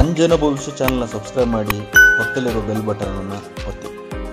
ಅಂಜನ ಭವಿಷ್ಯ ಚಾನಲ್ನ ಸಬ್ಸ್ಕ್ರೈಬ್ ಮಾಡಿ ಪಕ್ಕದಲ್ಲಿರೋ ಬೆಲ್ ಬಟನ್ ಅನ್ನು ಒತ್ತಿ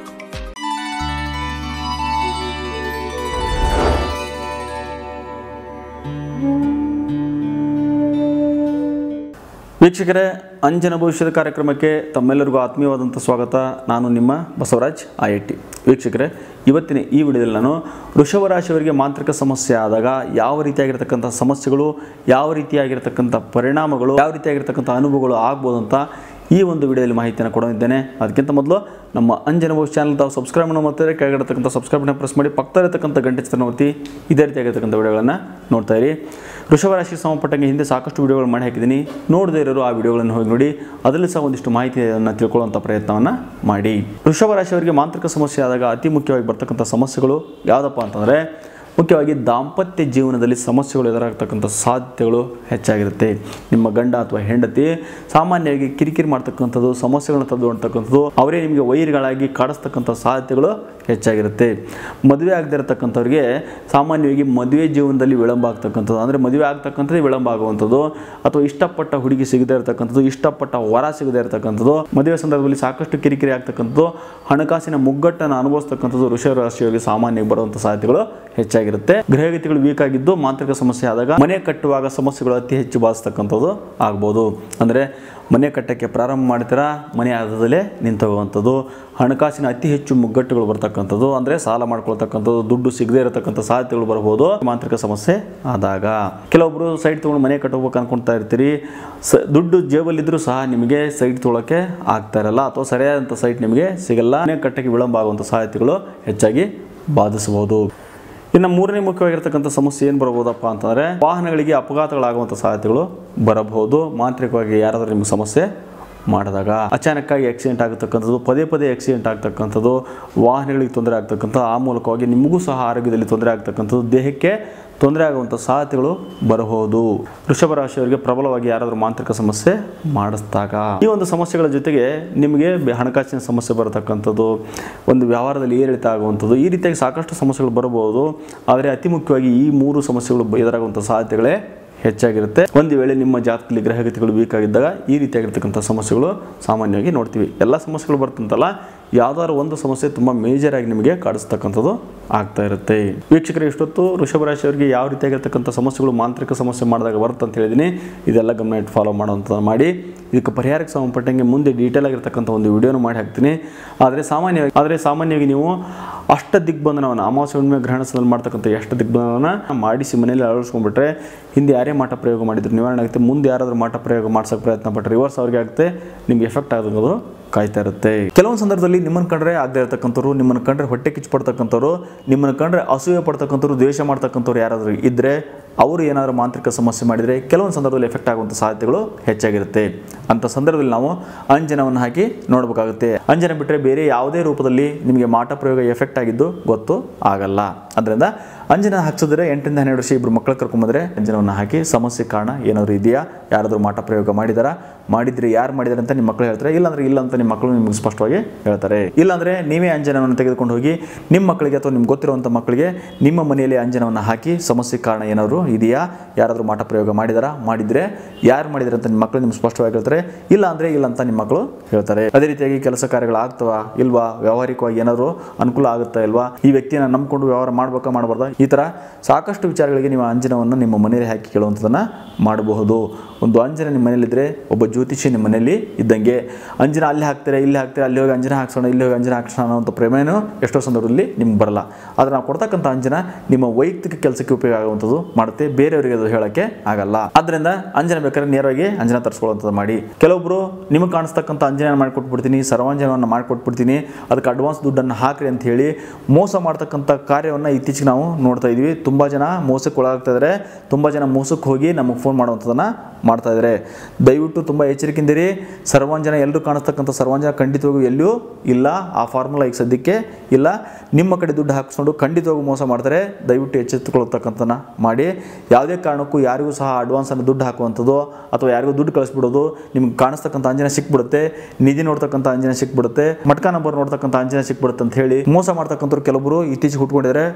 ವೀಕ್ಷಕರೇ ಅಂಜನ ಭವಿಷ್ಯದ ಕಾರ್ಯಕ್ರಮಕ್ಕೆ ತಮ್ಮೆಲ್ಲರಿಗೂ ಆತ್ಮೀಯವಾದಂಥ ಸ್ವಾಗತ ನಾನು ನಿಮ್ಮ ಬಸವರಾಜ್ ಐ ಐ ಟಿ ವೀಕ್ಷಕರೇ ಇವತ್ತಿನ ಈ ವಿಡಿಯೋದಲ್ಲಿ ನಾನು ವೃಷಭ ರಾಶಿಯವರಿಗೆ ಮಾಂತ್ರಿಕ ಸಮಸ್ಯೆ ಆದಾಗ ಯಾವ ರೀತಿಯಾಗಿರ್ತಕ್ಕಂಥ ಸಮಸ್ಯೆಗಳು ಯಾವ ರೀತಿಯಾಗಿರ್ತಕ್ಕಂಥ ಪರಿಣಾಮಗಳು ಯಾವ ರೀತಿಯಾಗಿರ್ತಕ್ಕಂಥ ಅನುಭವಗಳು ಆಗ್ಬೋದು ಅಂತ ಈ ಒಂದು ವಿಡಿಯೋದಲ್ಲಿ ಮಾಹಿತಿಯನ್ನು ಕೊಡೋದಿದ್ದೇನೆ ಅದಕ್ಕಿಂತ ಮೊದಲು ನಮ್ಮ ಅಂಜನ ಭವಿಷ್ಯ ಚಾನಲ್ ತಾವು ಸಬ್ಸ್ಕ್ರೈಬ್ ಮಾಡ್ತಾರೆ ಕೆಳಗಿರ್ತಕ್ಕಂಥ ಸಬ್ಸ್ಕ್ರೈಬ್ನ ಪ್ರೆಸ್ ಮಾಡಿ ಪಕ್ಕದಲ್ಲಿರ್ತಕ್ಕಂಥ ಗಂಟೆ ಚಿತ್ರನ ಒತ್ತಿ ಇದೇ ರೀತಿಯಾಗಿರ್ತಕ್ಕಂಥ ವಿಡಿಯೋಗಳನ್ನು ನೋಡ್ತಾ ಇರಿ ವೃಷಭ ರಾಶಿಗೆ ಸಂಬಂಧಪಟ್ಟಂಗೆ ಹಿಂದೆ ಸಾಕಷ್ಟು ವಿಡಿಯೋಗಳು ಮಾಡಿ ಹಾಕಿದ್ದೀನಿ ನೋಡದೇ ಇರೋರು ಆ ವಿಡಿಯೋಗಳನ್ನು ಹೋಗಿ ನೋಡಿ ಅದರಲ್ಲಿ ಸಹ ಒಂದಿಷ್ಟು ಮಾಹಿತಿಯನ್ನು ತಿಳ್ಕೊಳ್ಳುವಂಥ ಪ್ರಯತ್ನವನ್ನು ಮಾಡಿ ವೃಷಭ ರಾಶಿಯವರಿಗೆ ಮಾಂತ್ರಿಕ ಸಮಸ್ಯೆ ಆದಾಗ ಅತಿ ಮುಖ್ಯವಾಗಿ ಬರ್ತಕ್ಕಂಥ ಸಮಸ್ಯೆಗಳು ಯಾವುದಪ್ಪ ಅಂತಂದರೆ ಮುಖ್ಯವಾಗಿ ದಾಂಪತ್ಯ ಜೀವನದಲ್ಲಿ ಸಮಸ್ಯೆಗಳು ಎದುರಾಗ್ತಕ್ಕಂಥ ಸಾಧ್ಯತೆಗಳು ಹೆಚ್ಚಾಗಿರುತ್ತೆ ನಿಮ್ಮ ಗಂಡ ಅಥವಾ ಹೆಂಡತಿ ಸಾಮಾನ್ಯವಾಗಿ ಕಿರಿಕಿರಿ ಮಾಡ್ತಕ್ಕಂಥದ್ದು ಸಮಸ್ಯೆಗಳನ್ನ ತಂದು ಅಂತಕ್ಕಂಥದ್ದು ಅವರೇ ನಿಮಗೆ ವೈರಿಗಳಾಗಿ ಕಾಡಿಸ್ತಕ್ಕಂಥ ಸಾಧ್ಯತೆಗಳು ಹೆಚ್ಚಾಗಿರುತ್ತೆ ಮದುವೆ ಆಗದೇ ಇರತಕ್ಕಂಥವ್ರಿಗೆ ಸಾಮಾನ್ಯವಾಗಿ ಮದುವೆ ಜೀವನದಲ್ಲಿ ವಿಳಂಬ ಆಗ್ತಕ್ಕಂಥದ್ದು ಅಂದರೆ ಮದುವೆ ಆಗ್ತಕ್ಕಂಥದ್ದು ವಿಳಂಬ ಆಗುವಂಥದ್ದು ಅಥವಾ ಇಷ್ಟಪಟ್ಟ ಹುಡುಗಿ ಸಿಗದೇ ಇರತಕ್ಕಂಥದ್ದು ಇಷ್ಟಪಟ್ಟ ವರ ಸಿಗದೇ ಇರತಕ್ಕಂಥದ್ದು ಮದುವೆ ಸಂದರ್ಭದಲ್ಲಿ ಸಾಕಷ್ಟು ಕಿರಿಕಿರಿ ಆಗ್ತಕ್ಕಂಥದ್ದು ಹಣಕಾಸಿನ ಮುಗ್ಗಟ್ಟನ್ನು ಅನುಭವಿಸ್ತಕ್ಕಂಥದ್ದು ವೃಷಭ ರಾಶಿಯವರಿಗೆ ಸಾಮಾನ್ಯವಾಗಿ ಬರುವಂಥ ಸಾಧ್ಯತೆಗಳು ಹೆಚ್ಚಾಗಿರುತ್ತೆ ಗ್ರಹಗತಿಗಳು ವೀಕ್ ಆಗಿದ್ದು ಮಾಂತ್ರಿಕ ಸಮಸ್ಯೆ ಆದಾಗ ಮನೆ ಕಟ್ಟುವಾಗ ಸಮಸ್ಯೆಗಳು ಅತಿ ಹೆಚ್ಚು ಬಾಧಿಸ್ತಕ್ಕಂಥದ್ದು ಆಗ್ಬೋದು ಅಂದರೆ ಮನೆ ಕಟ್ಟಕ್ಕೆ ಪ್ರಾರಂಭ ಮಾಡ್ತೀರಾ ಮನೆ ಆದದಲ್ಲೇ ನಿಂತೋಗುವಂಥದ್ದು ಹಣಕಾಸಿನ ಅತಿ ಹೆಚ್ಚು ಮುಗ್ಗಟ್ಟುಗಳು ಬರ್ತಕ್ಕಂಥದ್ದು ಅಂದರೆ ಸಾಲ ಮಾಡ್ಕೊಳ್ತಕ್ಕಂಥದ್ದು ದುಡ್ಡು ಸಿಗದೇ ಇರತಕ್ಕಂಥ ಸಾಧ್ಯತೆಗಳು ಬರ್ಬೋದು ಮಾಂತ್ರಿಕ ಸಮಸ್ಯೆ ಆದಾಗ ಕೆಲವೊಬ್ಬರು ಸೈಟ್ ತೊಗೊಂಡು ಮನೆ ಕಟ್ಟಬೇಕು ಅನ್ಕೊಳ್ತಾ ಇರ್ತೀರಿ ಸ ದುಡ್ಡು ಜೇಬಲ್ಲಿದ್ದರೂ ಸಹ ನಿಮಗೆ ಸೈಟ್ ತೊಗೊಳಕ್ಕೆ ಆಗ್ತಾ ಇರಲ್ಲ ಅಥವಾ ಸರಿಯಾದಂಥ ಸೈಟ್ ನಿಮಗೆ ಸಿಗಲ್ಲ ಮನೆ ಕಟ್ಟಕ್ಕೆ ವಿಳಂಬ ಆಗುವಂಥ ಸಾಧ್ಯತೆಗಳು ಹೆಚ್ಚಾಗಿ ಬಾಧಿಸಬಹುದು ಇನ್ನು ಮೂರನೇ ಮುಖ್ಯವಾಗಿರ್ತಕ್ಕಂಥ ಸಮಸ್ಯೆ ಏನು ಬರ್ಬೋದಪ್ಪ ಅಂತಂದರೆ ವಾಹನಗಳಿಗೆ ಅಪಘಾತಗಳಾಗುವಂಥ ಸಾಧ್ಯತೆಗಳು ಬರಬಹುದು ಮಾಂತ್ರಿಕವಾಗಿ ಯಾರಾದರೂ ನಿಮಗೆ ಸಮಸ್ಯೆ ಮಾಡಿದಾಗ ಅಚಾನಕ್ಕಾಗಿ ಆಕ್ಸಿಡೆಂಟ್ ಆಗತಕ್ಕಂಥದ್ದು ಪದೇ ಪದೇ ಆಕ್ಸಿಡೆಂಟ್ ಆಗ್ತಕ್ಕಂಥದ್ದು ವಾಹನಗಳಿಗೆ ತೊಂದರೆ ಆಗ್ತಕ್ಕಂಥ ಆ ಮೂಲಕವಾಗಿ ನಿಮಗೂ ಸಹ ಆರೋಗ್ಯದಲ್ಲಿ ತೊಂದರೆ ಆಗ್ತಕ್ಕಂಥದ್ದು ದೇಹಕ್ಕೆ ತೊಂದರೆ ಆಗುವಂಥ ಸಾಧ್ಯತೆಗಳು ಬರಬಹುದು ವೃಷಭ ರಾಶಿಯವರಿಗೆ ಪ್ರಬಲವಾಗಿ ಯಾರಾದರೂ ಮಾಂತ್ರಿಕ ಸಮಸ್ಯೆ ಮಾಡಿಸಿದಾಗ ಈ ಒಂದು ಸಮಸ್ಯೆಗಳ ಜೊತೆಗೆ ನಿಮಗೆ ಬೆ- ಹಣಕಾಸಿನ ಸಮಸ್ಯೆ ಬರತಕ್ಕಂಥದ್ದು ಒಂದು ವ್ಯವಹಾರದಲ್ಲಿ ಏರಿಳಿತ ಆಗುವಂಥದ್ದು ಈ ರೀತಿಯಾಗಿ ಸಾಕಷ್ಟು ಸಮಸ್ಯೆಗಳು ಬರಬಹುದು ಆದರೆ ಅತಿ ಮುಖ್ಯವಾಗಿ ಈ ಮೂರು ಸಮಸ್ಯೆಗಳು ಬ- ಎದುರಾಗುವಂಥ ಸಾಧ್ಯತೆಗಳೇ ಹೆಚ್ಚಾಗಿರುತ್ತೆ ಒಂದು ವೇಳೆ ನಿಮ್ಮ ಜಾತಕದಲ್ಲಿ ಗ್ರಹಗತಿಗಳು ವೀಕ್ ಆಗಿದ್ದಾಗ ಈ ರೀತಿಯಾಗಿರ್ತಕ್ಕಂಥ ಸಮಸ್ಯೆಗಳು ಸಾಮಾನ್ಯವಾಗಿ ನೋಡ್ತೀವಿ ಎಲ್ಲ ಸಮಸ್ಯೆಗಳು ಬರ್ತಂತಲ್ಲ ಯಾವ್ದಾದ್ರು ಒಂದು ಸಮಸ್ಯೆ ತುಂಬ ಮೇಜರ್ ಆಗಿ ನಿಮಗೆ ಕಾಡಿಸ್ತಕ್ಕಂಥದ್ದು ಆಗ್ತಾ ಇರುತ್ತೆ ವೀಕ್ಷಕರು ಇಷ್ಟೊತ್ತು ವೃಷಭ ರಾಶಿಯವರಿಗೆ ಯಾವ ರೀತಿಯಾಗಿರ್ತಕ್ಕಂಥ ಸಮಸ್ಯೆಗಳು ಮಾಂತ್ರಿಕ ಸಮಸ್ಯೆ ಮಾಡಿದಾಗ ಬರುತ್ತೆ ಅಂತ ಹೇಳಿದ್ದೀನಿ ಇದೆಲ್ಲ ಗಮನ ಇಟ್ಟು ಫಾಲೋ ಮಾಡುವಂಥ ಮಾಡಿ ಇದಕ್ಕೆ ಪರಿಹಾರಕ್ಕೆ ಸಂಬಂಧಪಟ್ಟಂಗೆ ಮುಂದೆ ಡೀಟೇಲ್ ಆಗಿರ್ತಕ್ಕಂಥ ಒಂದು ವಿಡಿಯೋನ ಮಾಡಿ ಹಾಕ್ತೀನಿ ಆದರೆ ಸಾಮಾನ್ಯವಾಗಿ ಆದರೆ ಸಾಮಾನ್ಯವಾಗಿ ನೀವು ಅಷ್ಟ ದಿಗ್ಬಂಧನವನ್ನು ಅಮಾವಾಸ್ಯ ಹುಣ್ಣಿಮೆ ಗ್ರಹಣ ಸಮಯದಲ್ಲಿ ಮಾಡ್ತಕ್ಕಂಥ ಎಷ್ಟು ದಿಗ್ಬಂಧನವನ್ನು ಮಾಡಿಸಿ ಮನೆಯಲ್ಲಿ ಅಳವಡಿಸ್ಕೊಂಡ್ಬಿಟ್ರೆ ಹಿಂದೆ ಯಾರೇ ಮಾಟ ಪ್ರಯೋಗ ಮಾಡಿದ್ರು ನಿವಾರಣೆ ಆಗುತ್ತೆ ಮುಂದೆ ಯಾರಾದರೂ ಮಾಟ ಪ್ರಯೋಗ ಮಾಡ್ಸೋಕೆ ಪ್ರಯತ್ನ ಪಟ್ಟರೆ ರಿವರ್ಸ್ ಅವ್ರಿಗೆ ಆಗುತ್ತೆ ನಿಮ್ಗೆ ಎಫೆಕ್ಟ್ ಆಗೋದು ಕಾಯ್ತಾ ಇರುತ್ತೆ ಕೆಲವೊಂದು ಸಂದರ್ಭದಲ್ಲಿ ನಿಮ್ಮನ್ನು ಕಂಡ್ರೆ ಆಗದೆ ಇರತಕ್ಕಂಥವ್ರು ನಿಮ್ಮನ್ನು ಕಂಡ್ರೆ ಹೊಟ್ಟೆ ಕಿಚ್ಚು ಪಡ್ತಕ್ಕಂಥವ್ರು ನಿಮ್ಮನ್ನು ಕಂಡ್ರೆ ಅಸೂಯೆ ಪಡ್ತಕ್ಕಂಥವ್ರು ದ್ವೇಷ ಮಾಡ್ತಕ್ಕಂಥವ್ರು ಯಾರಾದರೂ ಇದ್ದರೆ ಅವರು ಏನಾದರೂ ಮಾಂತ್ರಿಕ ಸಮಸ್ಯೆ ಮಾಡಿದರೆ ಕೆಲವೊಂದು ಸಂದರ್ಭದಲ್ಲಿ ಎಫೆಕ್ಟ್ ಆಗುವಂಥ ಸಾಧ್ಯತೆಗಳು ಹೆಚ್ಚಾಗಿರುತ್ತೆ ಅಂಥ ಸಂದರ್ಭದಲ್ಲಿ ನಾವು ಅಂಜನವನ್ನು ಹಾಕಿ ನೋಡಬೇಕಾಗುತ್ತೆ ಅಂಜನ ಬಿಟ್ಟರೆ ಬೇರೆ ಯಾವುದೇ ರೂಪದಲ್ಲಿ ನಿಮಗೆ ಮಾಟ ಪ್ರಯೋಗ ಎಫೆಕ್ಟ್ ಆಗಿದ್ದು ಗೊತ್ತು ಆಗಲ್ಲ ಅದರಿಂದ ಅಂಜನ ಹಾಕ್ಸಿದ್ರೆ ಎಂಟರಿಂದ ಹನ್ನೆರಡು ವರ್ಷ ಇಬ್ಬರು ಮಕ್ಕಳು ಕರ್ಕೊಂಬಂದ್ರೆ ಅಂಜನವನ್ನು ಹಾಕಿ ಸಮಸ್ಯೆ ಕಾರಣ ಏನಾದರೂ ಇದೆಯಾ ಯಾರಾದರೂ ಮಾಟ ಪ್ರಯೋಗ ಮಾಡಿದಾರಾ ಮಾಡಿದ್ರೆ ಯಾರು ಮಾಡಿದಾರೆ ಅಂತ ನಿಮ್ಮ ಮಕ್ಕಳು ಹೇಳ್ತಾರೆ ಇಲ್ಲಾಂದ್ರೆ ಇಲ್ಲ ಅಂತ ನಿಮ್ಮ ಮಕ್ಕಳು ನಿಮಗೆ ಸ್ಪಷ್ಟವಾಗಿ ಹೇಳ್ತಾರೆ ಇಲ್ಲಾಂದ್ರೆ ನೀವೇ ಅಂಜನವನ್ನು ತೆಗೆದುಕೊಂಡು ಹೋಗಿ ನಿಮ್ಮ ಮಕ್ಕಳಿಗೆ ಅಥವಾ ನಿಮ್ಗೆ ಗೊತ್ತಿರುವಂಥ ಮಕ್ಕಳಿಗೆ ನಿಮ್ಮ ಮನೆಯಲ್ಲಿ ಅಂಜನವನ್ನು ಹಾಕಿ ಸಮಸ್ಯೆ ಕಾರಣ ಏನಾದರೂ ಇದೆಯಾ ಯಾರಾದರೂ ಮಾಟ ಪ್ರಯೋಗ ಮಾಡಿದಾರಾ ಮಾಡಿದ್ರೆ ಯಾರು ಮಾಡಿದಾರೆ ಅಂತ ನಿಮ್ಮ ಮಕ್ಕಳು ನಿಮ್ಗೆ ಸ್ಪಷ್ಟವಾಗಿ ಹೇಳ್ತಾರೆ ಇಲ್ಲ ಅಂದರೆ ಇಲ್ಲ ಅಂತ ನಿಮ್ಮ ಮಕ್ಕಳು ಹೇಳ್ತಾರೆ ಅದೇ ರೀತಿಯಾಗಿ ಕೆಲಸ ಕಾರ್ಯಗಳು ಆಗ್ತವಾ ಇಲ್ವಾ ವ್ಯಾವಹಾರಿಕವಾಗಿ ಏನಾದರೂ ಅನುಕೂಲ ಆಗುತ್ತಾ ಇಲ್ವಾ ಈ ವ್ಯಕ್ತಿಯನ್ನು ನಂಬ್ಕೊಂಡು ವ್ಯವಹಾರ ಮಾಡ್ಬೇಕಾ ಮಾಡಬಾರ್ದಾ ಈ ಥರ ಸಾಕಷ್ಟು ವಿಚಾರಗಳಿಗೆ ನೀವು ಅಂಜನವನ್ನು ನಿಮ್ಮ ಮನೆಯಲ್ಲಿ ಹಾಕಿ ಕೇಳುವಂಥದ್ದನ್ನು ಮಾಡಬಹುದು ಒಂದು ಅಂಜನ ನಿಮ್ಮ ಮನೇಲಿದ್ದರೆ ಒಬ್ಬ ಜ್ಯೋತಿಷಿ ನಿಮ್ಮ ಮನೆಯಲ್ಲಿ ಇದ್ದಂಗೆ ಅಂಜನ ಅಲ್ಲಿ ಹಾಕ್ತಾರೆ ಇಲ್ಲಿ ಹಾಕ್ತಾರೆ ಅಲ್ಲಿ ಹೋಗಿ ಅಂಜನ ಹಾಕ್ಸೋಣ ಇಲ್ಲಿ ಹೋಗಿ ಅಂಜನ ಹಾಕ್ಸೋಣ ಅನ್ನೋಂಥ ಪ್ರೇಮೇನೂ ಎಷ್ಟೋ ಸಂದರ್ಭದಲ್ಲಿ ನಿಮ್ಗೆ ಬರಲ್ಲ ಆದರೆ ನಾವು ಕೊಡ್ತಕ್ಕಂಥ ಅಂಜನ ನಿಮ್ಮ ವೈಯಕ್ತಿಕ ಕೆಲಸಕ್ಕೆ ಉಪಯೋಗ ಆಗುವಂಥದ್ದು ಮಾಡುತ್ತೆ ಬೇರೆಯವರಿಗೆ ಅದು ಹೇಳೋಕ್ಕೆ ಆಗಲ್ಲ ಆದ್ದರಿಂದ ಅಂಜನ ಬೇಕಾದ್ರೆ ನೇರವಾಗಿ ಅಂಜನ ತರಿಸ್ಕೊಳ್ಳುವಂಥದ್ದು ಮಾಡಿ ಕೆಲವೊಬ್ಬರು ನಿಮಗೆ ಕಾಣಿಸ್ತಕ್ಕಂಥ ಅಂಜನ ಮಾಡಿಕೊಟ್ಬಿಡ್ತೀನಿ ಸರ್ವಾಂಜನವನ್ನು ಮಾಡಿಕೊಟ್ಬಿಡ್ತೀನಿ ಅದಕ್ಕೆ ಅಡ್ವಾನ್ಸ್ ದುಡ್ಡನ್ನು ಹಾಕ್ರಿ ಅಂತ ಹೇಳಿ ಮೋಸ ಮಾಡ್ತಕ್ಕಂಥ ಕಾರ್ಯವನ್ನು ಇತ್ತೀಚೆಗೆ ನಾವು ನೋಡ್ತಾ ಇದ್ವಿ ತುಂಬ ಜನ ಮೋಸಕ್ಕೆ ಒಳಗಾಗ್ತಾ ಇದ್ದಾರೆ ತುಂಬ ಜನ ಮೋಸಕ್ಕೆ ಹೋಗಿ ನಮಗೆ ಫೋನ್ ಮಾಡುವಂಥದ್ದನ್ನು ಮಾಡ್ತಾ ಇದ್ದಾರೆ ದಯವಿಟ್ಟು ತುಂಬ ಎಚ್ಚರಿಕೆಯಿಂದಿರಿ ಸರ್ವಾಂಜನ ಎಲ್ಲರೂ ಕಾಣಿಸ್ತಕ್ಕಂಥ ಸರ್ವಾಂಜನ ಖಂಡಿತವಾಗೂ ಎಲ್ಲೂ ಇಲ್ಲ ಆ ಫಾರ್ಮುಲಾ ಈಗ ಸದ್ಯಕ್ಕೆ ಇಲ್ಲ ನಿಮ್ಮ ಕಡೆ ದುಡ್ಡು ಹಾಕಿಸ್ಕೊಂಡು ಖಂಡಿತವಾಗೂ ಮೋಸ ಮಾಡ್ತಾರೆ ದಯವಿಟ್ಟು ಎಚ್ಚೆತ್ತುಕೊಳ್ತಕ್ಕಂಥನ ಮಾಡಿ ಯಾವುದೇ ಕಾರಣಕ್ಕೂ ಯಾರಿಗೂ ಸಹ ಅಡ್ವಾನ್ಸನ್ನು ದುಡ್ಡು ಹಾಕುವಂಥದ್ದು ಅಥವಾ ಯಾರಿಗೂ ದುಡ್ಡು ಕಳಿಸ್ಬಿಡೋದು ನಿಮ್ಗೆ ಕಾಣಿಸ್ತಕ್ಕಂಥ ಅಂಜನ ಸಿಕ್ಬಿಡುತ್ತೆ ನಿಧಿ ನೋಡ್ತಕ್ಕಂಥ ಅಂಜನ ಸಿಕ್ಬಿಡುತ್ತೆ ಮಟ್ಕ ನಂಬರ್ ನೋಡ್ತಕ್ಕಂಥ ಅಂಜನ ಸಿಕ್ಬಿಡುತ್ತೆ ಅಂತ ಹೇಳಿ ಮೋಸ ಮಾಡ್ತಕ್ಕಂಥವ್ರು ಕೆಲವರು ಇತ್ತೀಚೆಗೆ ಹುಟ್ಕೊಂಡಿದ್ದಾರೆ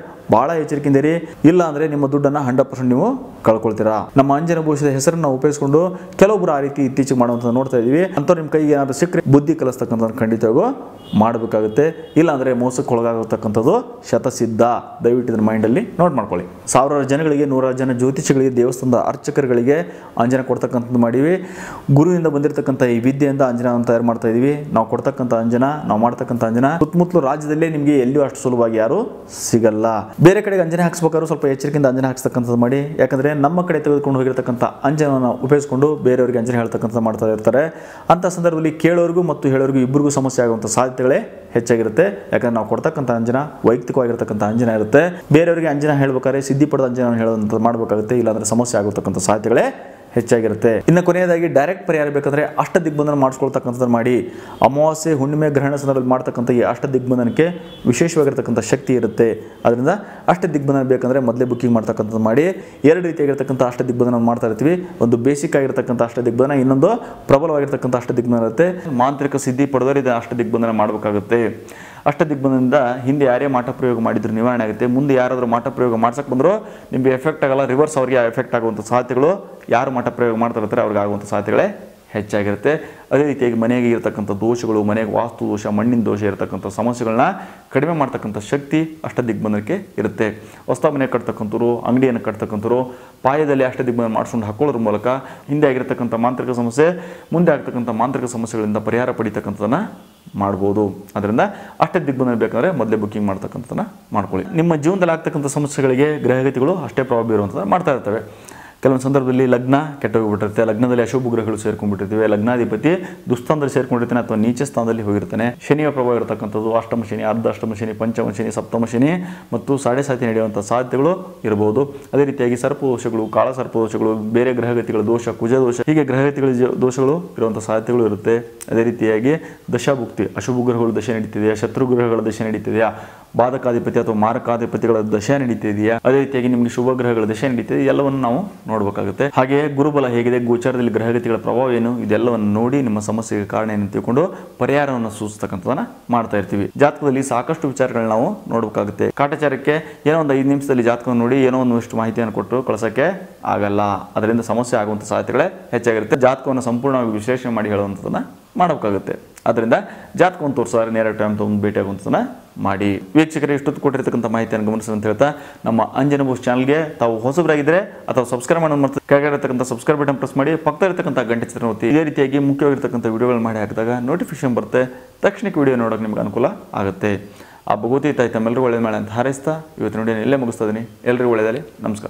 ಭಾಳ ಎಚ್ಚರಿಕೆಯಿಂದ ಇರಿ ಇಲ್ಲ ಅಂದರೆ ನಿಮ್ಮ ದುಡ್ಡನ್ನು ಹಂಡ್ರೆಡ್ ಪರ್ಸೆಂಟ್ ನೀವು ಕಳ್ಕೊಳ್ತೀರಾ ನಮ್ಮ ಅಂಜನ ಭವಿಷ್ಯದ ಹೆಸರನ್ನು ಉಪಯೋಗಿಸ್ಕೊಂಡು ಕೆಲವೊಬ್ಬರು ಆ ರೀತಿ ಇತ್ತೀಚೆಗೆ ಮಾಡುವಂಥ ನೋಡ್ತಾ ಇದೀವಿ ಅಂಥವ್ರು ನಿಮ್ಮ ಕೈಗೆ ಏನಾದರೂ ಸಿಕ್ಕರೆ ಬುದ್ಧಿ ಕಲಿಸ್ತಕ್ಕಂಥ ಖಂಡಿತವಾಗೂ ಮಾಡಬೇಕಾಗುತ್ತೆ ಇಲ್ಲ ಅಂದರೆ ಮೋಸಕ್ಕೆ ಒಳಗಾಗತಕ್ಕಂಥದ್ದು ಶತಸಿದ್ಧ ದಯವಿಟ್ಟು ಇದನ್ನ ಮೈಂಡಲ್ಲಿ ನೋಟ್ ಮಾಡ್ಕೊಳ್ಳಿ ಸಾವಿರಾರು ಜನಗಳಿಗೆ ನೂರಾರು ಜನ ಜ್ಯೋತಿಷಿಗಳಿಗೆ ದೇವಸ್ಥಾನದ ಅರ್ಚಕರುಗಳಿಗೆ ಅಂಜನ ಕೊಡ್ತಕ್ಕಂಥದ್ದು ಮಾಡೀವಿ ಗುರುವಿಂದ ಬಂದಿರತಕ್ಕಂಥ ಈ ವಿದ್ಯೆಯಿಂದ ಅಂಜನವನ್ನು ತಯಾರು ಮಾಡ್ತಾ ಇದೀವಿ ನಾವು ಕೊಡ್ತಕ್ಕಂಥ ಅಂಜನ ನಾವು ಮಾಡ್ತಕ್ಕಂಥ ಅಂಜನ ಸುತ್ತಮುತ್ತಲು ರಾಜ್ಯದಲ್ಲೇ ನಿಮಗೆ ಎಲ್ಲಿಯೂ ಅಷ್ಟು ಸುಲಭವಾಗಿ ಯಾರು ಸಿಗಲ್ಲ ಬೇರೆ ಕಡೆಗೆ ಅಂಜನೆ ಹಾಕ್ಸ್ಬೇಕಾದ್ರೂ ಸ್ವಲ್ಪ ಎಚ್ಚರಿಕೆಯಿಂದ ಅಂಜನೆ ಹಾಕ್ಸ್ತಕ್ಕಂಥದ್ದು ಮಾಡಿ ಯಾಕಂದರೆ ನಮ್ಮ ಕಡೆ ತೆಗೆದುಕೊಂಡು ಹೋಗಿರ್ತಕ್ಕಂಥ ಅಂಜನವನ್ನು ಉಪಯೋಗಿಸ್ಕೊಂಡು ಬೇರೆಯವರಿಗೆ ಅಂಜನೆ ಹೇಳ್ತಕ್ಕಂಥ ಮಾಡ್ತಾ ಇರ್ತಾರೆ ಅಂಥ ಸಂದರ್ಭದಲ್ಲಿ ಕೇಳೋರಿಗೂ ಮತ್ತು ಹೇಳೋರಿಗೂ ಇಬ್ಬರಿಗೂ ಸಮಸ್ಯೆ ಆಗುವಂಥ ಸಾಧ್ಯತೆಗಳೇ ಹೆಚ್ಚಾಗಿರುತ್ತೆ ಯಾಕಂದ್ರೆ ನಾವು ಕೊಡ್ತಕ್ಕಂಥ ಅಂಜನ ವೈಯಕ್ತಿಕವಾಗಿರ್ತಕ್ಕಂಥ ಅಂಜನ ಇರುತ್ತೆ ಬೇರೆಯವರಿಗೆ ಅಂಜನ ಹೇಳ್ಬೇಕಾದ್ರೆ ಸಿದ್ಧಿ ಪಡೆದ ಅಂಜನ ಹೇಳೋದಂಥ ಮಾಡಬೇಕಾಗುತ್ತೆ ಇಲ್ಲಾಂದ್ರೆ ಸಮಸ್ಯೆ ಆಗತಕ್ಕಂಥ ಸಾಧ್ಯತೆಗಳೇ ಹೆಚ್ಚಾಗಿರುತ್ತೆ ಇನ್ನು ಕೊನೆಯದಾಗಿ ಡೈರೆಕ್ಟ್ ಪರಿಹಾರ ಬೇಕಂದ್ರೆ ಅಷ್ಟ ದಿಗ್ಬಂಧನ ಮಾಡಿಸ್ಕೊಳ್ತಕ್ಕಂಥದ್ದು ಮಾಡಿ ಅಮಾವಾಸ್ಯೆ ಹುಣ್ಣಿಮೆ ಗ್ರಹಣ ಸಂದರ್ಭದಲ್ಲಿ ಮಾಡ್ತಕ್ಕಂಥ ಈ ಅಷ್ಟ ದಿಗ್ಬಂಧನಕ್ಕೆ ವಿಶೇಷವಾಗಿರ್ತಕ್ಕಂಥ ಶಕ್ತಿ ಇರುತ್ತೆ ಅದರಿಂದ ಅಷ್ಟ ದಿಗ್ಬಂಧನ ಬೇಕಂದ್ರೆ ಮೊದಲೇ ಬುಕ್ಕಿಂಗ್ ಮಾಡ್ತಕ್ಕಂಥದ್ದು ಮಾಡಿ ಎರಡು ರೀತಿಯಾಗಿರ್ತಕ್ಕಂಥ ಅಷ್ಟ ದಿಗ್ಬಂಧನ ಮಾಡ್ತಾ ಇರ್ತೀವಿ ಒಂದು ಬೇಸಿಕ್ ಆಗಿರ್ತಕ್ಕಂಥ ಅಷ್ಟ ದಿಗ್ಬಂಧನ ಇನ್ನೊಂದು ಪ್ರಬಲವಾಗಿರ್ತಕ್ಕಂಥ ಅಷ್ಟ ದಿಗ್ಬಂಧನ ಇರುತ್ತೆ ಮಾಂತ್ರಿಕ ಸಿದ್ಧಿ ಪಡೆದವರು ಇದು ಅಷ್ಟ ದಿಗ್ಬಂಧನ ಮಾಡಬೇಕಾಗುತ್ತೆ ಅಷ್ಟ ದಿಗ್ಬಂಧನದಿಂದ ಹಿಂದೆ ಯಾರೇ ಮಾಟ ಪ್ರಯೋಗ ಮಾಡಿದ್ರು ನಿವಾರಣೆ ಆಗುತ್ತೆ ಮುಂದೆ ಯಾರಾದರೂ ಮಾಟ ಪ್ರಯೋಗ ಮಾಡ್ಸಕ್ಕೆ ಬಂದರೂ ನಿಮಗೆ ಎಫೆಕ್ಟ್ ಆಗಲ್ಲ ರಿವರ್ಸ್ ಅವರಿಗೆ ಎಫೆಕ್ಟ್ ಆಗುವಂಥ ಸಾಧ್ಯತೆಗಳು ಯಾರು ಮಾಟ ಪ್ರಯೋಗ ಮಾಡ್ತಾ ಇರ್ತಾರೆ ಅವ್ರಿಗೆ ಆಗುವಂಥ ಸಾಧ್ಯತೆಗಳೇ ಹೆಚ್ಚಾಗಿರುತ್ತೆ ಅದೇ ರೀತಿಯಾಗಿ ಮನೆಗೆ ಇರತಕ್ಕಂಥ ದೋಷಗಳು ಮನೆಗೆ ವಾಸ್ತು ದೋಷ ಮಣ್ಣಿನ ದೋಷ ಇರತಕ್ಕಂಥ ಸಮಸ್ಯೆಗಳನ್ನ ಕಡಿಮೆ ಮಾಡ್ತಕ್ಕಂಥ ಶಕ್ತಿ ಅಷ್ಟ ದಿಗ್ಬಂಧನಕ್ಕೆ ಇರುತ್ತೆ ಹೊಸ ಮನೆ ಕಟ್ತಕ್ಕಂಥವ್ರು ಅಂಗಡಿಯನ್ನು ಕಟ್ತಕ್ಕಂಥವ್ರು ಪಾಯದಲ್ಲಿ ಅಷ್ಟ ದಿಗ್ಬಂಧನ ಮಾಡಿಸ್ಕೊಂಡು ಹಾಕೊಳ್ಳೋದ್ರ ಮೂಲಕ ಹಿಂದೆ ಆಗಿರ್ತಕ್ಕಂಥ ಮಾಂತ್ರಿಕ ಸಮಸ್ಯೆ ಮುಂದೆ ಆಗ್ತಕ್ಕಂಥ ಮಾಂತ್ರಿಕ ಸಮಸ್ಯೆಗಳಿಂದ ಪರಿಹಾರ ಪಡಿತಕ್ಕಂಥದ್ದನ್ನು ಮಾಡ್ಬೋದು ಅದರಿಂದ ಅಷ್ಟೇ ದಿಗ್ಬಂಧನ ಬೇಕಂದ್ರೆ ಮೊದಲೇ ಬುಕ್ಕಿಂಗ್ ಮಾಡ್ತಕ್ಕಂಥದ್ದನ್ನ ಮಾಡ್ಕೊಳ್ಳಿ ನಿಮ್ಮ ಜೀವನದಲ್ಲಿ ಆಗ್ತಕ್ಕಂಥ ಸಮಸ್ಯೆಗಳಿಗೆ ಗ್ರಹಗತಿಗಳು ಅಷ್ಟೇ ಪ್ರಭಾವ ಬೀರುವಂಥದ್ದು ಮಾಡ್ತಾ ಇರ್ತವೆ ಕೆಲವೊಂದು ಸಂದರ್ಭದಲ್ಲಿ ಲಗ್ನ ಕೆಟ್ಟೋಗ್ಬಿಟ್ಟಿರುತ್ತೆ ಲಗ್ನದಲ್ಲಿ ಅಶುಭ ಗ್ರಹಗಳು ಸೇರ್ಕೊಂಡ್ಬಿಟ್ಟಿರ್ತೀವಿ ಲಗ್ನಾಧಿಪತಿ ದುಸ್ಥಾನದಲ್ಲಿ ಸೇರ್ಕೊಂಡಿರ್ತಾನೆ ಅಥವಾ ನೀಚ ಸ್ಥಾನದಲ್ಲಿ ಹೋಗಿರ್ತಾನೆ ಶನಿಯ ಪ್ರಭಾವ ಇರತಕ್ಕಂಥದ್ದು ಅಷ್ಟಮ ಶನಿ ಅರ್ಧ ಅಷ್ಟಮ ಶನಿ ಪಂಚಮ ಶನಿ ಸಪ್ತಮ ಶನಿ ಮತ್ತು ಸಾಡೆ ಸಾತಿ ನಡೆಯುವಂಥ ಸಾಧ್ಯತೆಗಳು ಇರಬಹುದು ಅದೇ ರೀತಿಯಾಗಿ ಸರ್ಪದೋಷಗಳು ಕಾಳ ಸರ್ಪದೋಷಗಳು ಬೇರೆ ಗ್ರಹಗತಿಗಳ ದೋಷ ಕುಜ ದೋಷ ಹೀಗೆ ಗ್ರಹಗತಿಗಳ ಜ- ದೋಷಗಳು ಇರುವಂಥ ಸಾಧ್ಯತೆಗಳು ಇರುತ್ತೆ ಅದೇ ರೀತಿಯಾಗಿ ದಶಾಭುಕ್ತಿ ಅಶುಭ ಗ್ರಹಗಳು ದಶೆ ನಡೀತಿದೆಯಾ ಶತ್ರು ಗ್ರಹಗಳ ದಶೆ ನಡೀತಿದೆಯಾ ಬಾಧಕಾಧಿಪತಿ ಅಥವಾ ಮಾರಕಾಧಿಪತಿಗಳ ದಶೆ ನಡೀತಿದೆಯಾ ಅದೇ ರೀತಿಯಾಗಿ ನಿಮಗೆ ಶುಭ ಗ್ರಹಗಳ ದಶೆ ನಡೀತಿದೆ ಎಲ್ಲವನ್ನು ನಾವು ನೋಡಬೇಕಾಗುತ್ತೆ ಹಾಗೆಯೇ ಗುರುಬಲ ಹೇಗಿದೆ ಗೋಚಾರದಲ್ಲಿ ಗ್ರಹಗತಿಗಳ ಪ್ರಭಾವ ಏನು ಇದೆಲ್ಲವನ್ನು ನೋಡಿ ನಿಮ್ಮ ಸಮಸ್ಯೆಗೆ ಕಾರಣ ಏನು ತಿಳ್ಕೊಂಡು ಪರಿಹಾರವನ್ನು ಸೂಚಿಸ್ತಕ್ಕಂಥದನ್ನ ಮಾಡ್ತಾ ಇರ್ತೀವಿ ಜಾತಕದಲ್ಲಿ ಸಾಕಷ್ಟು ವಿಚಾರಗಳನ್ನ ನಾವು ನೋಡಬೇಕಾಗುತ್ತೆ ಕಾಟಾಚಾರಕ್ಕೆ ಏನೋ ಒಂದು ಐದು ನಿಮಿಷದಲ್ಲಿ ಜಾತಕವನ್ನು ನೋಡಿ ಏನೋ ಒಂದಿಷ್ಟು ಮಾಹಿತಿಯನ್ನು ಕೊಟ್ಟು ಕಳ್ಸೋಕ್ಕೆ ಆಗಲ್ಲ ಅದರಿಂದ ಸಮಸ್ಯೆ ಆಗುವಂಥ ಸಾಧ್ಯತೆಗಳೇ ಹೆಚ್ಚಾಗಿರುತ್ತೆ ಜಾತಕವನ್ನು ಸಂಪೂರ್ಣವಾಗಿ ವಿಶ್ಲೇಷಣೆ ಮಾಡಿ ಹೇಳುವಂಥದ್ದನ್ನ ಮಾಡಬೇಕಾಗುತ್ತೆ ಅದರಿಂದ ಜಾತಕವನ್ನು ತೋರಿಸಿದ್ರೆ ನೇರ ಟೈಮ್ ತೊಗೊಂಡು ಭೇಟಿ ಆಗುವಂಥದ್ದನ್ನ ಮಾಡಿ ವೀಕ್ಷಕರೇ ಇಷ್ಟೊತ್ತು ಕೊಟ್ಟಿರ್ತಕ್ಕಂಥ ಮಾಹಿತಿಯನ್ನು ಗಮನಿಸಿ ಅಂತ ಹೇಳ್ತಾ ನಮ್ಮ ಅಂಜನ ಬೋಸ್ ಚಾನಲ್ಗೆ ತಾವು ಹೊಸಬರಾಗಿದ್ದರೆ ಅಥವಾ ಸಬ್ಸ್ಕ್ರೈಬ್ ಮಾಡೋದು ಮತ್ತೆ ಕೆಳಗಡೆ ಇರತಕ್ಕಂಥ ಸಬ್ಸ್ಕ್ರೈಬ್ ಬಟನ್ ಪ್ರೆಸ್ ಮಾಡಿ ಪಕ್ಕದ ಇರತಕ್ಕಂಥ ಗಂಟೆ ಚಿತ್ರ ಒತ್ತಿ ಇದೇ ರೀತಿಯಾಗಿ ಮುಖ್ಯವಾಗಿರ್ತಕ್ಕಂಥ ವಿಡಿಯೋಗಳು ಮಾಡಿ ಹಾಕಿದಾಗ ನೋಟಿಫಿಕೇಶನ್ ಬರುತ್ತೆ ತಕ್ಷಣಕ್ಕೆ ವಿಡಿಯೋ ನೋಡೋಕೆ ನಿಮ್ಗೆ ಅನುಕೂಲ ಆಗುತ್ತೆ ಆ ಭಗವತಿ ತಾಯಿ ತಮ್ಮೆಲ್ಲರೂ ಒಳ್ಳೆಯ ಮಾಡಿ ಅಂತ ಹಾರೈಸ್ತಾ ಇವತ್ತು ನೋಡಿ ಇಲ್ಲೇ ಮುಗಿಸ್ತಾ ಇದ್ದೀನಿ ಎಲ್ರಿಗೂ ಒಳ್ಳೆಯದಾಗಲಿ ನಮಸ್ಕಾರ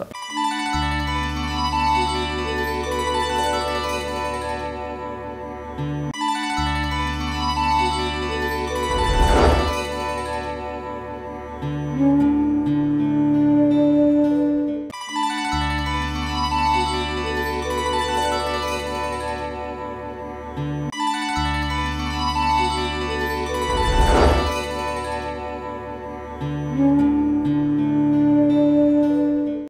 thank you